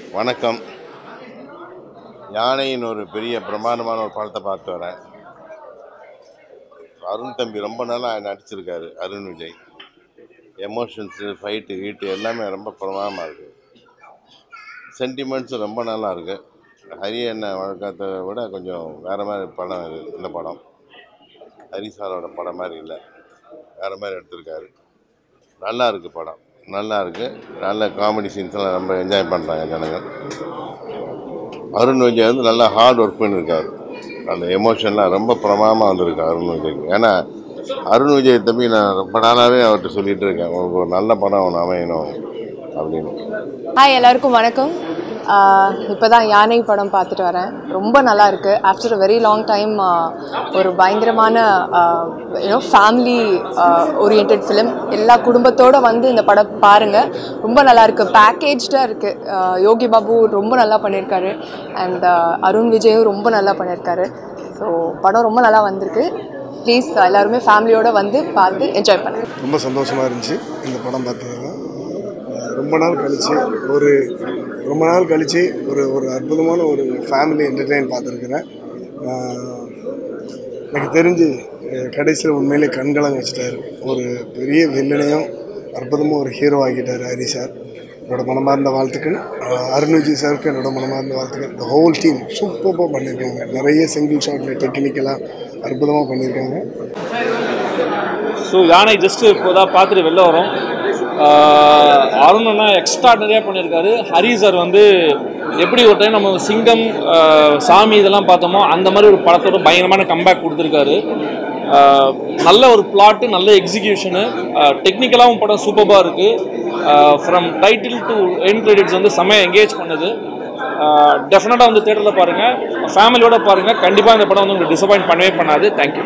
வணக்கம் யானையின் ஒரு பெரிய பிரம்மாண்டமான ஒரு படத்தை பார்த்து வரேன் அருண் தம்பி ரொம்ப நாளாக நடிச்சிருக்காரு அருண் விஜய் எமோஷன்ஸு ஃபைட்டு கீட்டு எல்லாமே ரொம்ப பிரமாதமாக இருக்குது சென்டிமெண்ட்ஸும் ரொம்ப நல்லா இருக்குது ஹரி அண்ணன் வழக்கத்தை விட கொஞ்சம் வேறு மாதிரி படம் இது இந்த படம் ஹரி சாரோட படம் மாதிரி இல்லை வேறு மாதிரி எடுத்திருக்காரு நல்லா இருக்குது படம் நல்லா இருக்குது நல்ல காமெடி சீன்ஸ்லாம் ரொம்ப என்ஜாய் பண்ணுறாங்க ஜனங்கள் அருண் விஜய் வந்து நல்லா ஹார்ட் ஒர்க் பண்ணியிருக்காரு அந்த எமோஷன்லாம் ரொம்ப பிரமாதமாக வந்திருக்கு அருண் விஜய்க்கு ஏன்னா அருண் விஜய் தம்பி நான் ரொம்ப நாளாகவே அவர்கிட்ட சொல்லிட்டு இருக்கேன் உங்களுக்கு ஒரு நல்ல படம் ஒன்று அமையணும் அப்படின்னு ஹாய் எல்லாருக்கும் வணக்கம் இப்போ தான் யானை படம் பார்த்துட்டு வரேன் ரொம்ப நல்லா இருக்கு after a very long time ஒரு பயங்கரமான யூனோ ஃபேமிலி ஓரியன்ட் ஃபிலிம் எல்லா குடும்பத்தோடு வந்து இந்த படம் பாருங்கள் ரொம்ப நல்லா இருக்கு பேக்கேஜ்டாக இருக்குது யோகி பாபு ரொம்ப நல்லா பண்ணியிருக்காரு அண்ட் அருண் விஜயும் ரொம்ப நல்லா பண்ணியிருக்காரு ஸோ படம் ரொம்ப நல்லா வந்திருக்கு ப்ளீஸ் எல்லாருமே ஃபேமிலியோடு வந்து பார்த்து என்ஜாய் பண்ணுங்கள் ரொம்ப சந்தோஷமாக இருந்துச்சு இந்த படம் பார்த்ததுல அஹ் ரொம்ப நாள் கழித்து ஒரு ரொம்ப நாள் கழித்து ஒரு ஒரு அற்புதமான ஒரு ஃபேமிலி என்டர்டெயின் பார்த்துருக்குறேன் அஹ் எனக்கு தெரிஞ்சு கடைசியில் உண்மையிலே கண்கலங்க வச்சுட்டாரு ஒரு பெரிய வில்லனையும் அற்புதமாக ஒரு ஹீரோ ஆக்கிட்டார் ஹரி சார் என்னோட மனமார்ந்த வாழ்த்துக்கள் அஹ் அருண் விஜய் சாருக்கு என்னோட மனமார்ந்த வாழ்த்துக்கள் இந்த ஹோல் டீம் சூப்பராக பண்ணியிருக்காங்க நிறைய சிங்கிள் ஷாட்டில் டெக்னிக்கலாக அற்புதமாக பண்ணியிருக்காங்க ஸோ யானை ஜஸ்ட்டு இப்போ தான் பார்த்துட்டு வெளில வரோம் அருண் எக்ஸ்ட்ராடனரியாக பண்ணியிருக்காரு ஹரி சார் வந்து எப்படி ஒரு டைம் நம்ம சிங்கம் ஆஹ் சாமி இதெல்லாம் பார்த்தோமோ அந்த மாதிரி ஒரு படத்தோட பயங்கரமான கம்பேக் கொடுத்துருக்காரு ஆஹ் நல்ல ஒரு பிளாட்டு நல்ல எக்ஸிக்யூஷனு டெக்னிக்கலாகவும் படம் சூப்பராக இருக்குது from title to end credits வந்து செம்மையாக என்கேஜ் பண்ணுது டெஃபினட்டாக வந்து தேட்டரில் பாருங்கள் ஃபேமிலியோட பாருங்கள் கண்டிப்பாக இந்த படம் வந்து உங்களுக்கு டிசப்பாயின்ட் பண்ணவே பண்ணாது thank you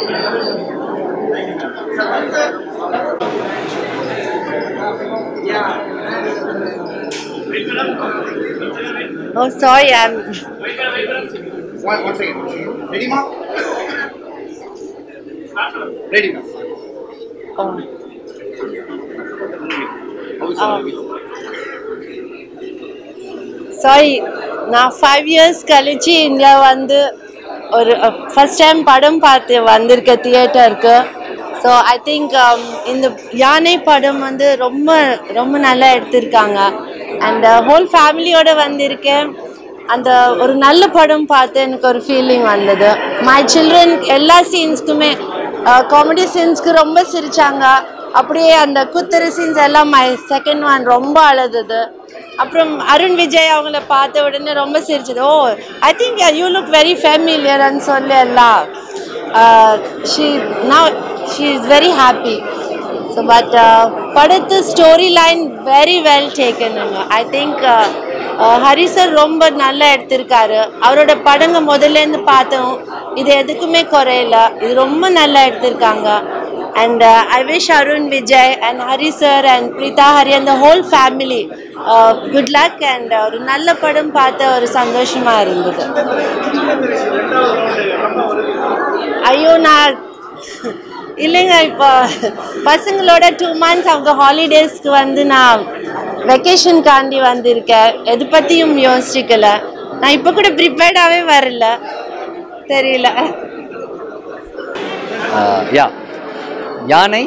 Oh, sorry, I'm. One, one second. Ready, ma? Ready, ma? Oh. Sorry நான் ஃபைவ் இயர்ஸ் கழிச்சு இந்தியா வந்து ஒரு ஃபர்ஸ்ட் டைம் படம் பார்த்து வந்திருக்கேன் தியேட்டருக்கு ஸோ ஐ திங்க் இந்த யானை படம் வந்து ரொம்ப ரொம்ப நல்லா எடுத்திருக்காங்க அண்ட் ஹோல் ஃபேமிலியோட வந்திருக்கேன் அந்த ஒரு நல்ல படம் பார்த்து எனக்கு ஒரு ஃபீலிங் வந்தது மை சில்ட்ரன் எல்லா சீன்ஸ்க்குமே காமெடி சீன்ஸ்க்கு ரொம்ப சிரிச்சாங்க அப்படியே அந்த குத்துற சீன்ஸ் எல்லாம் மை செகண்ட் ஒன் ரொம்ப அழுதுது அப்புறம் அருண் விஜய் அவங்கள பார்த்த உடனே ரொம்ப சிரிச்சது oh I think you look very ஃபேமிலியர்னு சொல்லி எல்லாம் she now she is very happy so but படத்து ஸ்டோரி லைன் வெரி வெல் டேக்கனுங்க ஐ திங்க் ஹரி சார் ரொம்ப நல்லா எடுத்திருக்காரு அவரோட படங்க முதல்லேருந்து பார்த்தோம் இது எதுக்குமே குறையல இது ரொம்ப நல்லா எடுத்திருக்காங்க and I wish Arun Vijay and Hari sir and Preetha Hari அந்த whole family good luck and ஒரு நல்ல படம் பார்த்த ஒரு சந்தோஷமா இருந்தது ஐயோ நான் இல்லைங்க இப்போ பசங்களோட டூ மந்த்ஸ் அவங்க ஹாலிடேஸ்க்கு வந்து நான் வெக்கேஷனுக்காண்டி வந்திருக்கேன் எது பற்றியும் யோசிக்கல நான் இப்போ கூட ப்ரிப்பேர்டாகவே வரல தெரியல யா யானை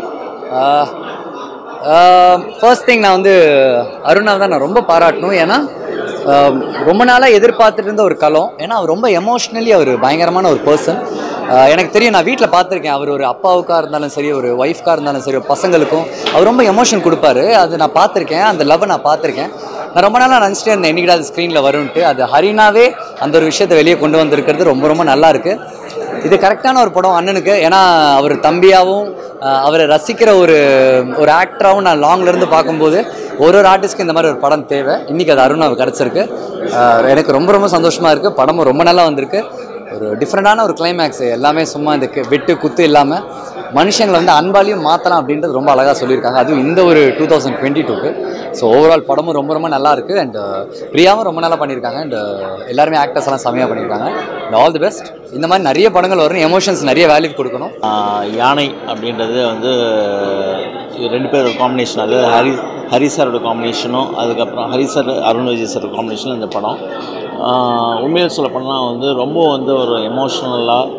ஃபர்ஸ்ட் திங் நான் வந்து அருணாவை தான் நான் ரொம்ப பாராட்டணும் ஏன்னா ஆஹ் ரொம்ப நாளாக எதிர்பார்த்துட்டு இருந்த ஒரு களம் ஏன்னா அவர் ரொம்ப எமோஷ்னலி அவர் பயங்கரமான ஒரு பர்சன் எனக்கு தெரியும் நான் வீட்டில் பார்த்துருக்கேன் அவர் ஒரு அப்பாவுக்காக இருந்தாலும் சரி ஒரு ஒய்ஃப்காக இருந்தாலும் சரி ஒரு பசங்களுக்கும் அவர் ரொம்ப எமோஷன் கொடுப்பாரு அது நான் பார்த்துருக்கேன் அந்த லவ் நான் பார்த்துருக்கேன் நான் ரொம்ப நாளாக நினச்சிட்டே இருந்தேன் என்னைக்கிட்ட அது ஸ்க்ரீனில் வரும்ன்ட்டு அது ஹரினாவே அந்த ஒரு விஷயத்தை வெளியே கொண்டு வந்திருக்கிறது ரொம்ப ரொம்ப நல்லா இருக்கு இது கரெக்டான ஒரு படம் அண்ணனுக்கு ஏன்னா அவர் தம்பியாகவும் அஹ், அவரை ரசிக்கிற ஒரு ஒரு ஆக்டராகவும் நான் லாங்ல இருந்து பார்க்கும்போது ஒரு ஒரு ஆர்டிஸ்ட்க்கு இந்த மாதிரி ஒரு படம் தேவை இன்னைக்கு அது அருண் கிடச்சிருக்கு எனக்கு ரொம்ப ரொம்ப சந்தோஷமா இருக்கு படமும் ரொம்ப நல்லா வந்திருக்கு ஒரு டிஃப்ரெண்டான ஒரு கிளைமேக்ஸ் எல்லாமே சும்மா இந்த கு- வெட்டு குத்து இல்லாமல் மனுஷங்களை வந்து அன்பாலையும் மாற்றலாம் அப்படின்றது ரொம்ப அழகாக சொல்லியிருக்காங்க அதுவும் இந்த ஒரு டூ தௌசண்ட் டுவெண்ட்டி டூக்கு ஸோ ஓவரால் படமும் ரொம்ப ரொம்ப நல்லா இருக்கு அண்ட் பிரியாவும் ரொம்ப நல்லா பண்ணியிருக்காங்க அண்ட் எல்லாருமே ஆக்டர்ஸ் எல்லாம் செமையாக பண்ணியிருக்காங்க அண்ட் ஆல் தி பெஸ்ட் இந்த மாதிரி நிறைய படங்கள் வரும் எமோஷன்ஸ் நிறைய வேல்யூ கொடுக்கணும் ஆஹ் யானை அப்படின்றது வந்து இது ரெண்டு பேர் காம்பினேஷன் அது ஹரி ஹரி சாரோட காம்பினேஷனும் அதுக்கப்புறம் ஹரி சார் அருண் விஜய் சார் காம்பினேஷனும் இந்த படம் ஆஹ் உண்மையில் சொல்ல போனால் வந்து ரொம்ப வந்து ஒரு எமோஷ்னலாக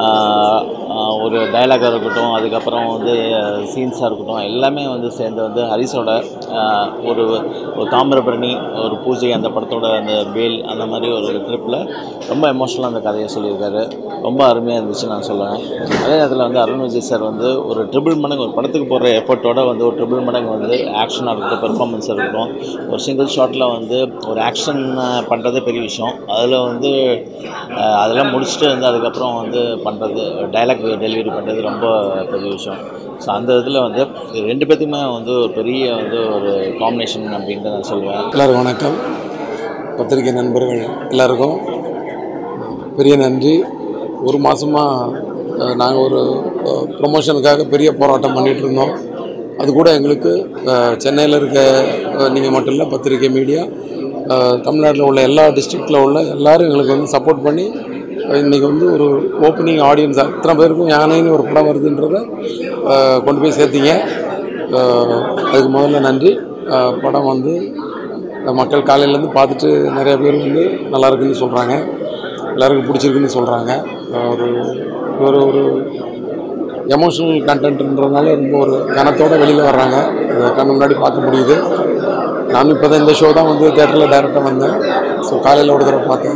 ஒரு டைலாகாக இருக்கட்டும் அதுக்கப்புறம் வந்து சீன்ஸாக இருக்கட்டும் எல்லாமே வந்து சேர்ந்து வந்து ஹரிஸோட ஆஹ் ஒரு ஒரு தாமிரபரணி ஒரு பூஜை அந்த படத்தோட அந்த வேல் அந்த மாதிரி ஒரு ட்ரிப்பில் ரொம்ப எமோஷ்னலாக அந்த கதையை சொல்லியிருக்காரு ரொம்ப அருமையாக இருந்துச்சு நான் சொல்லுவேன் அதே நேரத்தில் வந்து அருண் விஜய் சார் வந்து ஒரு ட்ரிபிள் மடங்கு ஒரு படத்துக்கு போடுற எஃபர்ட்டோட வந்து ஒரு ட்ரிபிள் மடங்கு வந்து ஆக்ஷனாக இருக்கட்டும் பெர்ஃபார்மன்ஸ் இருக்கட்டும் ஒரு சிங்கிள் ஷாட்டில் வந்து ஒரு ஆக்ஷன் பண்ணுறதே பெரிய விஷயம் அதில் வந்து அஹ், அதெல்லாம் முடிச்சுட்டு வந்து அதுக்கப்புறம் வந்து பண்ணுறது டைலாக் டெலிவரி பண்ணுறது ரொம்ப பெரிய விஷயம் ஸோ அந்த இதில் வந்து இது ரெண்டு பேத்துக்குமே வந்து ஒரு பெரிய வந்து ஒரு காம்பினேஷன் அப்படின்ட்டு நான் சொல்லுவேன் எல்லாருக்கும் வணக்கம் பத்திரிகை நண்பர்கள் எல்லாருக்கும் பெரிய நன்றி ஒரு மாதமாக நாங்கள் ஒரு ப்ரொமோஷனுக்காக பெரிய போராட்டம் பண்ணிகிட்டு இருந்தோம் அது கூட எங்களுக்கு சென்னையில் இருக்க நீங்கள் மட்டும் இல்லை பத்திரிகை மீடியா தமிழ்நாட்டில் உள்ள எல்லா டிஸ்ட்ரிக்டில் உள்ள எல்லாரும் எங்களுக்கு வந்து சப்போர்ட் பண்ணி இன்றைக்கி வந்து ஒரு ஓப்பனிங் ஆடியன்ஸ் அத்தனை பேருக்கும் யானைன்னு ஒரு படம் வருதுன்றதை அஹ், கொண்டு போய் சேர்த்தீங்க அஹ், அதுக்கு முதல்ல நன்றி அஹ், படம் வந்து மக்கள் காலையிலேருந்து பார்த்துட்டு நிறைய பேர் வந்து நல்லா இருக்குன்னு சொல்கிறாங்க எல்லாருக்கும் பிடிச்சிருக்குன்னு சொல்கிறாங்க ஒரு ஒரு ஒரு எமோஷனல் கண்டென்ட்ன்றதுனால ரொம்ப ஒரு கனத்தோட வெளியில் வர்றாங்க அதை கண்ணு முன்னாடி பார்க்க முடியுது நானும் இப்போ தான் இந்த ஷோ தான் வந்து தேட்டரில் டைரெக்டாக வந்தேன் ஸோ காலையில் ஒரு தடவை பார்த்தேன்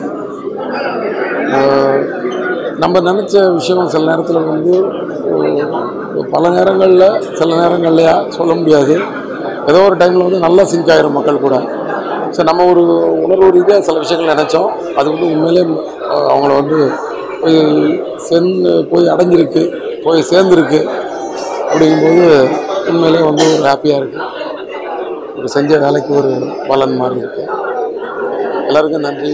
ஆஹ் நம்ம நினச்ச விஷயம் சில நேரத்தில் வந்து ஆஹ் பல நேரங்களில் சில நேரங்கள்லையா சொல்ல முடியாது ஏதோ ஒரு டைமில் வந்து நல்லா சிங்க் ஆயிரும் மக்கள் கூட ஸோ நம்ம ஒரு உணர்வு ரீதியாக சில விஷயங்கள் நினச்சோம் அது வந்து உண்மையிலே ஆஹ் அவங்கள வந்து போய் சென்று போய் அடைஞ்சிருக்கு போய் சேர்ந்துருக்கு அப்படிங்கும்போது உண்மையிலே வந்து ஒரு ஹாப்பியாக இருக்குது ஒரு செஞ்ச வேலைக்கு ஒரு பலன் மாதிரி இருக்குது எல்லாருக்கும் நன்றி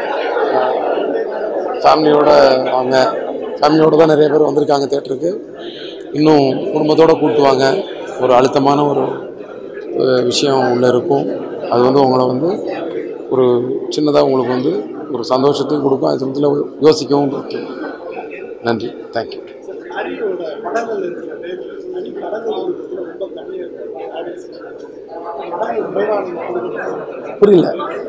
ஃபேமிலியோட வாங்க ஃபேமிலியோட தான் நிறைய பேர் வந்திருக்காங்க தேட்டருக்கு இன்னும் குடும்பத்தோடு கூட்டுவாங்க ஒரு அழுத்தமான ஒரு அஹ், விஷயம் உள்ளே இருக்கும் அது வந்து உங்களை வந்து ஒரு சின்னதாக உங்களுக்கு வந்து ஒரு சந்தோஷத்தையும் கொடுக்கும் அது சமயத்தில் யோசிக்கவும் வைக்கும் நன்றி தேங்க்யூ புரியல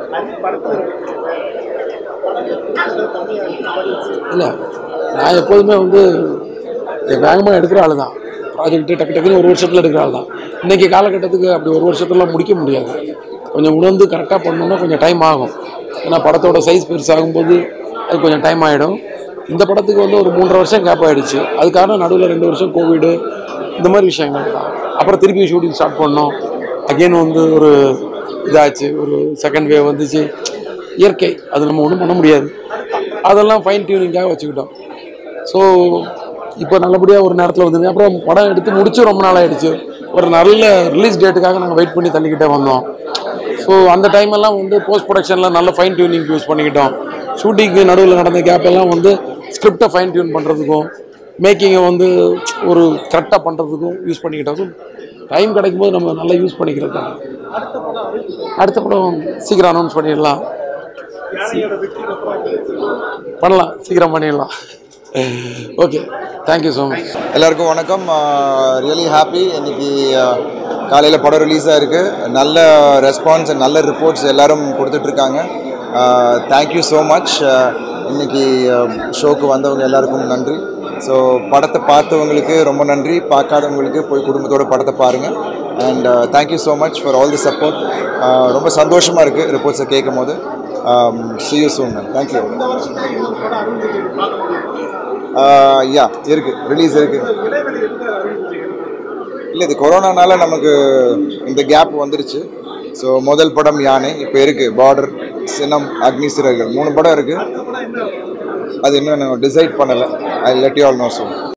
இல்லை நான் எப்போதுமே வந்து வேகமாக எடுக்கிற ஆள் தான் ப்ராஜெக்ட்டு டக்கு டக்குன்னு ஒரு வருஷத்தில் எடுக்கிற ஆள் தான் இன்றைக்கி காலகட்டத்துக்கு அப்படி ஒரு வருஷத்துல முடிக்க முடியாது கொஞ்சம் உணர்ந்து கரெக்டாக பண்ணணும்னா கொஞ்சம் டைம் ஆகும் ஏன்னா படத்தோட சைஸ் பெருசாகும்போது அது கொஞ்சம் டைம் ஆகிடும் இந்த படத்துக்கு வந்து ஒரு மூன்றரை வருஷம் கேப் ஆகிடுச்சு அது காரணம் நடுவில் ரெண்டு வருஷம் கோவிடு இந்த மாதிரி விஷயங்கள் தான் அப்புறம் திருப்பி ஷூட்டிங் ஸ்டார்ட் பண்ணோம் அகெயின் வந்து ஒரு இதாச்சு ஒரு செகண்ட் வேவ் வந்துச்சு இயற்கை அது நம்ம ஒன்றும் பண்ண முடியாது அதெல்லாம் ஃபைன் டியூனிங்காக வச்சுக்கிட்டோம் ஸோ இப்போ நல்லபடியாக ஒரு நேரத்தில் வந்துருக்கு அப்புறம் படம் எடுத்து முடிச்சு ரொம்ப நாள் ஆயிடுச்சு ஒரு நல்ல ரிலீஸ் டேட்டுக்காக நாங்கள் வெயிட் பண்ணி தள்ளிக்கிட்டே வந்தோம் ஸோ அந்த டைம் எல்லாம் வந்து போஸ்ட் ப்ரொடக்ஷனில் நல்ல ஃபைன் டியூனிங் யூஸ் பண்ணிக்கிட்டோம் ஷூட்டிங்க்கு நடுவில் நடந்த கேப் எல்லாம் வந்து ஸ்கிரிப்டை ஃபைன் டியூன் பண்ணுறதுக்கும் மேக்கிங்கை வந்து ஒரு கரெக்டாக பண்ணுறதுக்கும் யூஸ் பண்ணிக்கிட்டோம் ஸோ டைம் கிடைக்கும்போது நம்ம நல்லா யூஸ் பண்ணிக்கிறது தான் அடுத்த படம் சீக்கிரம் அனௌன்ஸ் பண்ணிடலாம் பண்ணலாம் சீக்கிரம் பண்ணிடலாம் ஓகே தேங்க்யூ ஸோ மச் எல்லாருக்கும் வணக்கம் ரியலி ஹாப்பி இன்னைக்கு காலையில் படம் ரிலீஸாக இருக்குது நல்ல ரெஸ்பான்ஸ் நல்ல ரிப்போர்ட்ஸ் எல்லாரும் கொடுத்துட்ருக்காங்க தேங்க்யூ ஸோ மச் இன்னைக்கு ஷோக்கு வந்தவங்க எல்லாருக்கும் நன்றி ஸோ படத்தை பார்த்தவங்களுக்கு ரொம்ப நன்றி பார்க்காதவங்களுக்கு போய் குடும்பத்தோட படத்தை பாருங்கள் and thank you so much for all the support ரொம்ப சந்தோஷமாக இருக்குது ரிப்போர்ட்ஸை கேட்கும் போது சி யூ சூன் தேங்க்யூ யா இருக்குது ரிலீஸ் இருக்குது இல்லை இது கொரோனானால நமக்கு இந்த கேப் வந்துருச்சு ஸோ முதல் படம் யானை இப்போ இருக்குது பார்டர் சினம் அக்னி சிறகுகள் மூணு படம் இருக்குது அது இன்னும் நான் டிசைட் பண்ணலை I let you all know soon